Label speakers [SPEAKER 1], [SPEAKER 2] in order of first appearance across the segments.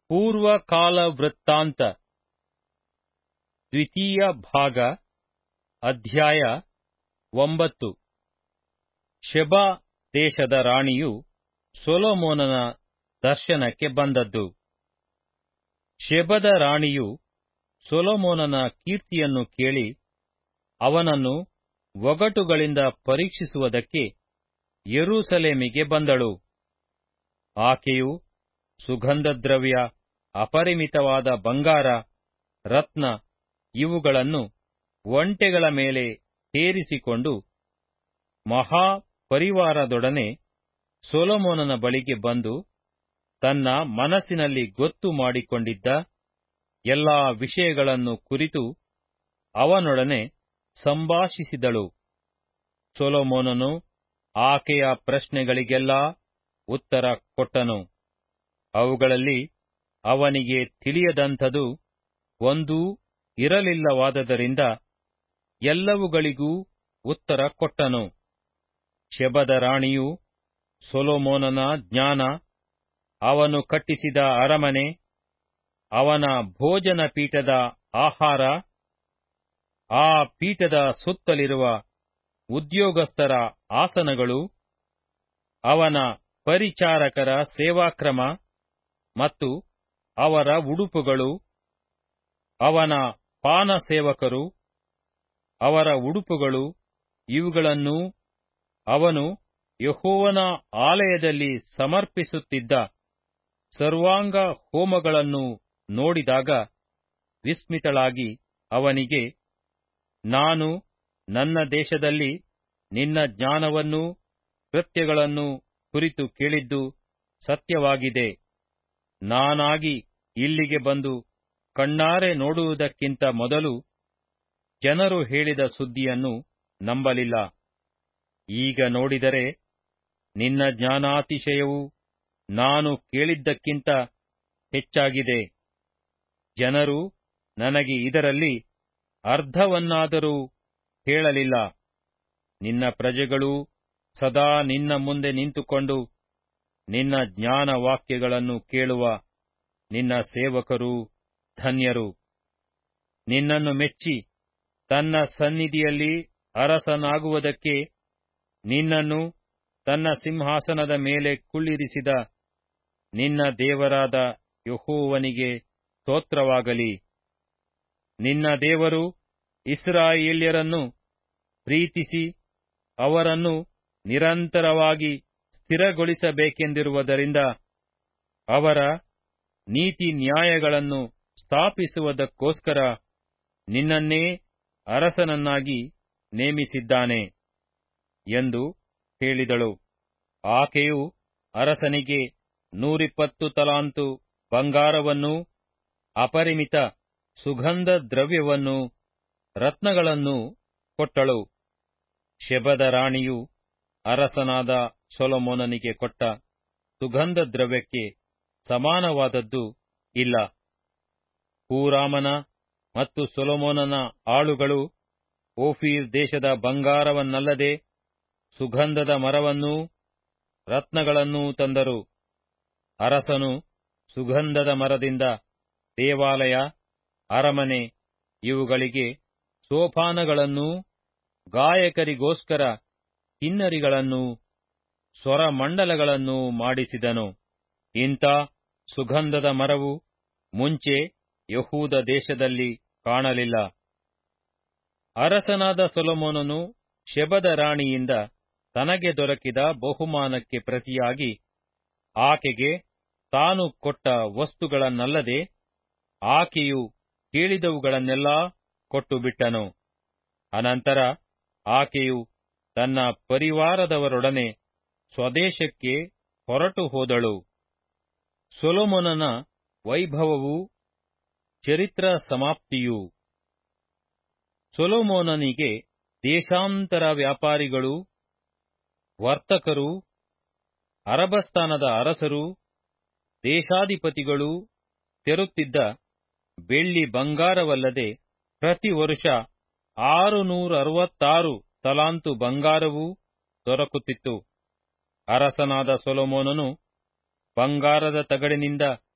[SPEAKER 1] ಪೂರ್ವಕಾಲ ವೃತ್ತಾಂತ ದ್ವಿತೀಯ ಭಾಗ ಅಧ್ಯಾಯ ಒಂಬತ್ತು ಶೆಬಾ ದೇಶದ ರಾಣಿಯು ಸೊಲೊಮೋನನ ದರ್ಶನಕ್ಕೆ ಬಂದದ್ದು ಶೆಬದ ರಾಣಿಯು ಸೊಲೊಮೋನನ ಕೀರ್ತಿಯನ್ನು ಕೇಳಿ ಅವನನ್ನು ಒಗಟುಗಳಿಂದ ಪರೀಕ್ಷಿಸುವುದಕ್ಕೆ ಯೆರೂಸಲೇಮಿಗೆ ಬಂದಳು ಆಕೆಯು ಸುಗಂಧದ್ರವ್ಯ ಅಪರಿಮಿತವಾದ ಬಂಗಾರ ರತ್ನ ಇವುಗಳನ್ನು ಒಂಟೆಗಳ ಮೇಲೆ ಹೇರಿಸಿಕೊಂಡು ಮಹಾ ಪರಿವಾರದೊಡನೆ ಸೊಲೊಮೋನನ ಬಳಿಗೆ ಬಂದು ತನ್ನ ಮನಸ್ಸಿನಲ್ಲಿ ಗೊತ್ತು ಮಾಡಿಕೊಂಡಿದ್ದ ಎಲ್ಲಾ ವಿಷಯಗಳನ್ನು ಕುರಿತು ಅವನೊಡನೆ ಸಂಭಾಷಿಸಿದಳು ಸೊಲೊಮೋನನು ಆಕೆಯ ಪ್ರಶ್ನೆಗಳಿಗೆಲ್ಲಾ ಉತ್ತರ ಕೊಟ್ಟನು ಅವುಗಳಲ್ಲಿ ಅವನಿಗೆ ತಿಳಿಯದಂಥದು ಒಂದೂ ಇರಲಿಲ್ಲವಾದದರಿಂದ ಎಲ್ಲವುಗಳಿಗೂ ಉತ್ತರ ಕೊಟ್ಟನು ಶೆಬದ ರಾಣಿಯು ಸೊಲೊಮೋನನ ಜ್ಞಾನ ಅವನು ಕಟ್ಟಿಸಿದ ಅರಮನೆ ಅವನ ಭೋಜನ ಪೀಠದ ಆಹಾರ ಆ ಪೀಠದ ಸುತ್ತಲಿರುವ ಉದ್ಯೋಗಸ್ಥರ ಆಸನಗಳು ಅವನ ಪರಿಚಾರಕರ ಸೇವಾಕ್ರಮ ಮತ್ತು ಅವರ ಉಡುಪುಗಳು ಅವನ ಪಾನಸೇವಕರು ಅವರ ಉಡುಪುಗಳು ಇವುಗಳನ್ನೂ ಅವನು ಯೆಹೋವನ ಆಲಯದಲ್ಲಿ ಸಮರ್ಪಿಸುತ್ತಿದ್ದ ಸರ್ವಾಂಗ ಹೋಮಗಳನ್ನು ನೋಡಿದಾಗ ವಿಸ್ಮಿತಳಾಗಿ ಅವನಿಗೆ ನಾನು ನನ್ನ ದೇಶದಲ್ಲಿ ನಿನ್ನ ಜ್ಞಾನವನ್ನೂ ಕೃತ್ಯಗಳನ್ನೂ ಕುರಿತು ಕೇಳಿದ್ದು ಸತ್ಯವಾಗಿದೆ ನಾನಾಗಿ ಇಲ್ಲಿಗೆ ಬಂದು ಕಣ್ಣಾರೆ ನೋಡುವುದಕ್ಕಿಂತ ಮೊದಲು ಜನರು ಹೇಳಿದ ಸುದ್ದಿಯನ್ನು ನಂಬಲಿಲ್ಲ ಈಗ ನೋಡಿದರೆ ನಿನ್ನ ಜ್ಞಾನಾತಿಶಯವು ನಾನು ಕೇಳಿದ್ದಕ್ಕಿಂತ ಹೆಚ್ಚಾಗಿದೆ ಜನರು ನನಗೆ ಇದರಲ್ಲಿ ಅರ್ಧವನ್ನಾದರೂ ಹೇಳಲಿಲ್ಲ ನಿನ್ನ ಪ್ರಜೆಗಳೂ ಸದಾ ನಿನ್ನ ಮುಂದೆ ನಿಂತುಕೊಂಡು ನಿನ್ನ ಜ್ಞಾನ ವಾಕ್ಯಗಳನ್ನು ಕೇಳುವ ನಿನ್ನ ಸೇವಕರೂ ಧನ್ಯರು ನಿನ್ನನ್ನು ಮೆಚ್ಚಿ ತನ್ನ ಸನ್ನಿಧಿಯಲ್ಲಿ ಅರಸನಾಗುವುದಕ್ಕೆ ನಿನ್ನನ್ನು ತನ್ನ ಸಿಂಹಾಸನದ ಮೇಲೆ ಕುಳ್ಳಿರಿಸಿದ ನಿನ್ನ ದೇವರಾದ ಯಹೋವನಿಗೆ ಸ್ತೋತ್ರವಾಗಲಿ ನಿನ್ನ ದೇವರು ಇಸ್ರಾಯೇಲ್ಯರನ್ನು ಪ್ರೀತಿಸಿ ಅವರನ್ನು ನಿರಂತರವಾಗಿ ಸ್ಥಿರಗೊಳಿಸಬೇಕೆಂದಿರುವುದರಿಂದ ಅವರ ನೀತಿ ನ್ಯಾಯಗಳನ್ನು ಸ್ಥಾಪಿಸುವುದಕ್ಕೋಸ್ಕರ ನಿನ್ನನ್ನೇ ಅರಸನನ್ನಾಗಿ ನೇಮಿಸಿದ್ದಾನೆ ಎಂದು ಹೇಳಿದಳು ಆಕೆಯು ಅರಸನಿಗೆ ನೂರಿಪ್ಪತ್ತು ತಲಾಂತು ಬಂಗಾರವನ್ನೂ ಅಪರಿಮಿತ ಸುಗಂಧ ದ್ರವ್ಯವನ್ನೂ ರತ್ನಗಳನ್ನೂ ಕೊಟ್ಟಳು ಶೆಬದ ರಾಣಿಯು ಅರಸನಾದ ಸೊಲೊಮೋನನಿಗೆ ಕೊಟ್ಟ ಸುಗಂಧ ದ್ರವ್ಯಕ್ಕೆ ಸಮಾನವಾದದ್ದು ಇಲ್ಲ ಹೂರಾಮನ ಮತ್ತು ಸೊಲೊಮೋನನ ಆಳುಗಳು ಓಫೀರ್ ದೇಶದ ಬಂಗಾರವನ್ನಲ್ಲದೆ ಸುಗಂಧದ ಮರವನ್ನೂ ರತ್ನಗಳನ್ನೂ ತಂದರು ಅರಸನು ಸುಗಂಧದ ಮರದಿಂದ ದೇವಾಲಯ ಅರಮನೆ ಇವುಗಳಿಗೆ ಸೋಪಾನಗಳನ್ನೂ ಗಾಯಕರಿಗೋಸ್ಕರ ಕಿನ್ನರಿಗಳನ್ನೂ ಸ್ವರಮಂಡಲಗಳನ್ನೂ ಮಾಡಿಸಿದನು ಇಂಥ ಸುಗಂಧದ ಮರವು ಮುಂಚೆ ಯಹೂದ ದೇಶದಲ್ಲಿ ಕಾಣಲಿಲ್ಲ ಅರಸನಾದ ಸೊಲೊಮೋನನು ಶೆಬದ ರಾಣಿಯಿಂದ ತನಗೆ ದೊರಕಿದ ಬಹುಮಾನಕ್ಕೆ ಪ್ರತಿಯಾಗಿ ಆಕೆಗೆ ತಾನು ಕೊಟ್ಟ ವಸ್ತುಗಳನ್ನಲ್ಲದೆ ಆಕೆಯು ಕೇಳಿದವುಗಳನ್ನೆಲ್ಲಾ ಕೊಟ್ಟುಬಿಟ್ಟನು ಅನಂತರ ಆಕೆಯು ತನ್ನ ಪರಿವಾರದವರೊಡನೆ ಸ್ವದೇಶಕ್ಕೆ ಹೊರಟು ಹೋದಳು ಸೊಲೊಮೋನನ ವೈಭವವು ಚರಿತ್ರ ಸಮಾಪ್ತಿಯು ಸೊಲೊಮೋನನಿಗೆ ದೇಶಾಂತರ ವ್ಯಾಪಾರಿಗಳು ವರ್ತಕರು ಅರಬಸ್ಥಾನದ ಅರಸರು ದೇಶಾಧಿಪತಿಗಳು ತೆರುತ್ತಿದ್ದ ಬೆಳ್ಳಿ ಬಂಗಾರವಲ್ಲದೆ ಪ್ರತಿ ವರುಷ ಆರುನೂರ ಅರವತ್ತಾರು ತಲಾಂತು ಬಂಗಾರವೂ ದೊರಕುತ್ತಿತ್ತು ಅರಸನಾದ ಸೊಲೊಮೋನನು ಬಂಗಾರದ ತಗಡಿನಿಂದ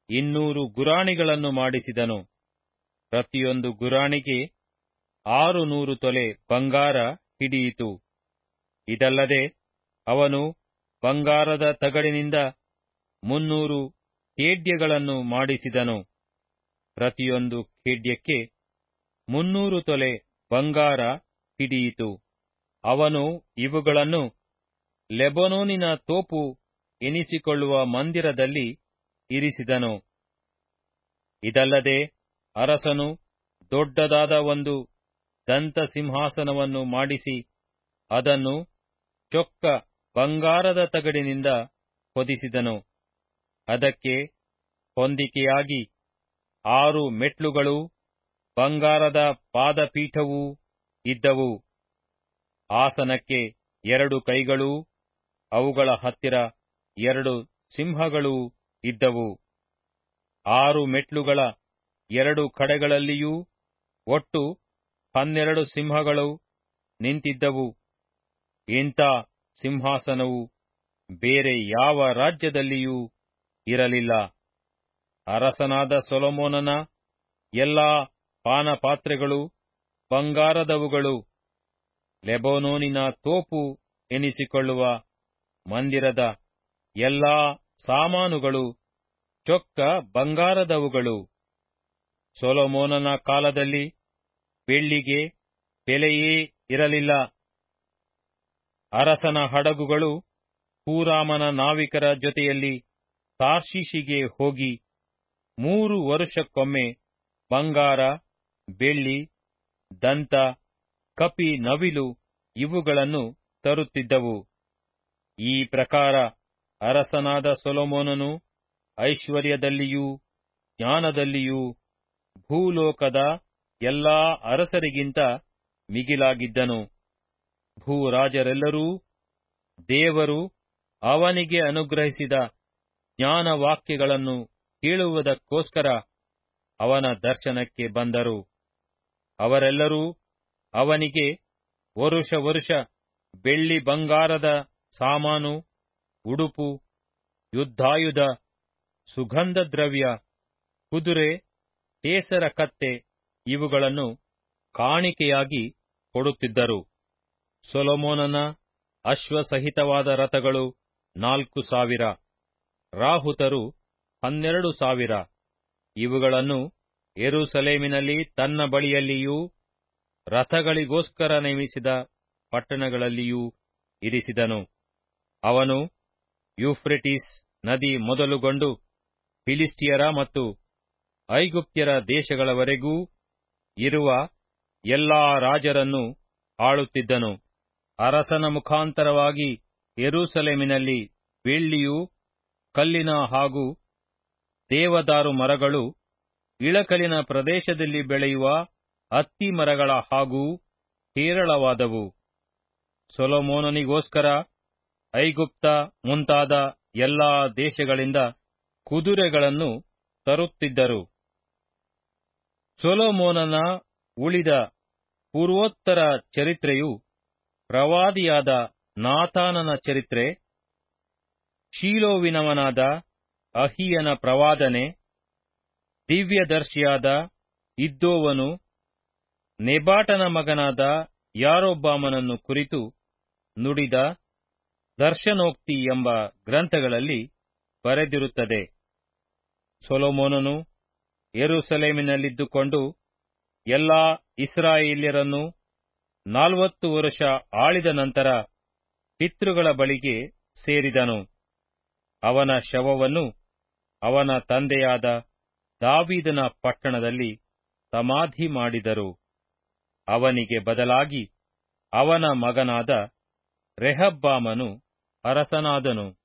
[SPEAKER 1] ಇನ್ನೂರು ಗುರಾಣಿಗಳನ್ನು ಮಾಡಿಸಿದನು ಪ್ರತಿಯೊಂದು ಗುರಾಣಿಗೆ ಆರು ನೂರು ತೊಲೆ ಬಂಗಾರ ಹಿಡಿಯಿತು ಇದಲ್ಲದೆ ಅವನು ಬಂಗಾರದ ತಗಡಿನಿಂದ ಮುನ್ನೂರು ಖೇಡ್ಯಗಳನ್ನು ಮಾಡಿಸಿದನು ಪ್ರತಿಯೊಂದು ಖೇಡ್ಯಕ್ಕೆ ಮುನ್ನೂರು ತೊಲೆ ಬಂಗಾರ ಹಿಡಿಯಿತು ಅವನು ಇವುಗಳನ್ನು ಲೆಬನೋನಿನ ತೋಪು ಎನಿಸಿಕೊಳ್ಳುವ ಮಂದಿರದಲ್ಲಿ ಇರಿಸಿದನು ಇದಲ್ಲದೆ ಅರಸನು ದೊಡ್ಡದಾದ ಒಂದು ದಂತ ಸಿಂಹಾಸನವನ್ನು ಮಾಡಿಸಿ ಅದನ್ನು ಚೊಕ್ಕ ಬಂಗಾರದ ತಗಡಿನಿಂದ ಹೊದಿಸಿದನು ಅದಕ್ಕೆ ಹೊಂದಿಕೆಯಾಗಿ ಆರು ಮೆಟ್ಲುಗಳು ಬಂಗಾರದ ಪಾದಪೀಠವೂ ಇದ್ದವು ಆಸನಕ್ಕೆ ಎರಡು ಕೈಗಳೂ ಅವುಗಳ ಹತ್ತಿರ ಎರಡು ಸಿಂಹಗಳೂ ಇದ್ದವು ಆರು ಮೆಟ್ಲುಗಳ ಎರಡು ಕಡೆಗಳಲ್ಲಿಯೂ ಒಟ್ಟು ಹನ್ನೆರಡು ಸಿಂಹಗಳು ನಿಂತಿದ್ದವು ಇಂಥ ಸಿಂಹಾಸನವು ಬೇರೆ ಯಾವ ರಾಜ್ಯದಲ್ಲಿಯೂ ಇರಲಿಲ್ಲ ಅರಸನಾದ ಸೊಲೊಮೋನನ ಎಲ್ಲಾ ಪಾನಪಾತ್ರೆಗಳು ಬಂಗಾರದವುಗಳು ಲೆಬನೋನಿನ ತೋಪು ಎನಿಸಿಕೊಳ್ಳುವ ಮಂದಿರದ ಎಲ್ಲಾ ಸಾಮಾನುಗಳು ಚೊಕ್ಕ ಬಂಗಾರದವುಗಳು ಸೊಲೊಮೋನನ ಕಾಲದಲ್ಲಿ ಬೆಳ್ಳಿಗೆ ಬೆಲೆಯೇ ಇರಲಿಲ್ಲ ಅರಸನ ಹಡಗುಗಳು ಹೂರಾಮನ ನಾವಿಕರ ಜೊತೆಯಲ್ಲಿ ತಾರ್ಷೀಷಿಗೆ ಹೋಗಿ ಮೂರು ವರುಷಕ್ಕೊಮ್ಮೆ ಬಂಗಾರ ಬೆಳ್ಳಿ ದಂತ ಕಪಿ ನವಿಲು ಇವುಗಳನ್ನು ತರುತ್ತಿದ್ದವು ಈ ಪ್ರಕಾರ ಅರಸನಾದ ಸೊಲೊಮೋನನು ಐಶ್ವರ್ಯದಲ್ಲಿಯೂ ಜ್ಞಾನದಲ್ಲಿಯೂ ಭೂಲೋಕದ ಎಲ್ಲಾ ಅರಸರಿಗಿಂತ ಮಿಗಿಲಾಗಿದ್ದನು ಭೂರಾಜರೆಲ್ಲರೂ ದೇವರು ಅವನಿಗೆ ಅನುಗ್ರಹಿಸಿದ ಜ್ಞಾನವಾಕ್ಯಗಳನ್ನು ಕೇಳುವುದಕ್ಕೋಸ್ಕರ ಅವನ ದರ್ಶನಕ್ಕೆ ಬಂದರು ಅವರೆಲ್ಲರೂ ಅವನಿಗೆ ವರುಷ ವರುಷ ಬೆಳ್ಳಿ ಬಂಗಾರದ ಸಾಮಾನು ಉಡುಪು ಯುದ್ಧಾಯುಧ ಸುಗಂಧ ದ್ರವ್ಯ ಕುದುರೆ ಕೇಸರ ಕತ್ತೆ ಇವುಗಳನ್ನು ಕಾಣಿಕೆಯಾಗಿ ಕೊಡುತ್ತಿದ್ದರು ಸೊಲೊಮೋನನ ಅಶ್ವಸಹಿತವಾದ ರಥಗಳು ನಾಲ್ಕು ಸಾವಿರ ರಾಹುತರು ಹನ್ನೆರಡು ಸಾವಿರ ಇವುಗಳನ್ನು ಯೆರೂಸಲೇಮಿನಲ್ಲಿ ತನ್ನ ಬಳಿಯಲ್ಲಿಯೂ ರಥಗಳಿಗೋಸ್ಕರ ನೇಮಿಸಿದ ಪಟ್ಟಣಗಳಲ್ಲಿಯೂ ಇರಿಸಿದನು ಅವನು ಯೂಫ್ರೆಟಿಸ್ ನದಿ ಮೊದಲುಗೊಂಡು ಫಿಲಿಸ್ಟಿಯರ ಮತ್ತು ಐಗುಪ್ತ್ಯರ ದೇಶಗಳವರೆಗೂ ಇರುವ ಎಲ್ಲಾ ರಾಜರನ್ನು ಆಳುತ್ತಿದ್ದನು ಅರಸನ ಮುಖಾಂತರವಾಗಿ ಯೆರೂಸಲೇಮಿನಲ್ಲಿ ಬೆಳ್ಳಿಯು ಕಲ್ಲಿನ ಹಾಗೂ ದೇವದಾರು ಮರಗಳು ಇಳಕಲಿನ ಪ್ರದೇಶದಲ್ಲಿ ಬೆಳೆಯುವ ಅತ್ತಿ ಮರಗಳ ಹಾಗೂ ಹೇರಳವಾದವು ಸೊಲೊಮೋನನಿಗೋಸ್ಕರ ಐಗುಪ್ತ ಮುಂತಾದ ಎಲ್ಲಾ ದೇಶಗಳಿಂದ ಕುದುರೆಗಳನ್ನು ತರುತ್ತಿದ್ದರು ಸೊಲೊಮೋನನ ಉಳಿದ ಪೂರ್ವೋತ್ತರ ಚರಿತ್ರೆಯು ಪ್ರವಾದಿಯಾದ ನಾತಾನನ ಚರಿತ್ರೆ ಶೀಲೋವಿನವನಾದ ಅಹಿಯನ ಪ್ರವಾದನೆ ದಿವ್ಯದರ್ಶಿಯಾದ ಇದ್ದೋವನು ನೆಬಾಟನ ಮಗನಾದ ಯಾರೊಬ್ಬಾಮನನ್ನು ಕುರಿತು ನುಡಿದ ದರ್ಶನೋಕ್ತಿ ಎಂಬ ಗ್ರಂಥಗಳಲ್ಲಿ ಬರೆದಿರುತ್ತದೆ ಸೊಲೊಮೋನನು ಯೆರೂಸಲೇಮಿನಲ್ಲಿದ್ದುಕೊಂಡು ಎಲ್ಲಾ ಇಸ್ರಾಯೇಲ್ಯರನ್ನು ನಾಲ್ವತ್ತು ವರುಷ ಆಳಿದ ನಂತರ ಪಿತೃಗಳ ಬಳಿಗೆ ಸೇರಿದನು ಅವನ ಶವವನ್ನು ಅವನ ತಂದೆಯಾದ ದಾವೀದನ ಪಟ್ಟಣದಲ್ಲಿ ಸಮಾಧಿ ಮಾಡಿದರು ಅವನಿಗೆ ಬದಲಾಗಿ ಅವನ ಮಗನಾದ ರೆಹಬ್ಬಾಮನು ಅರಸನಾದನು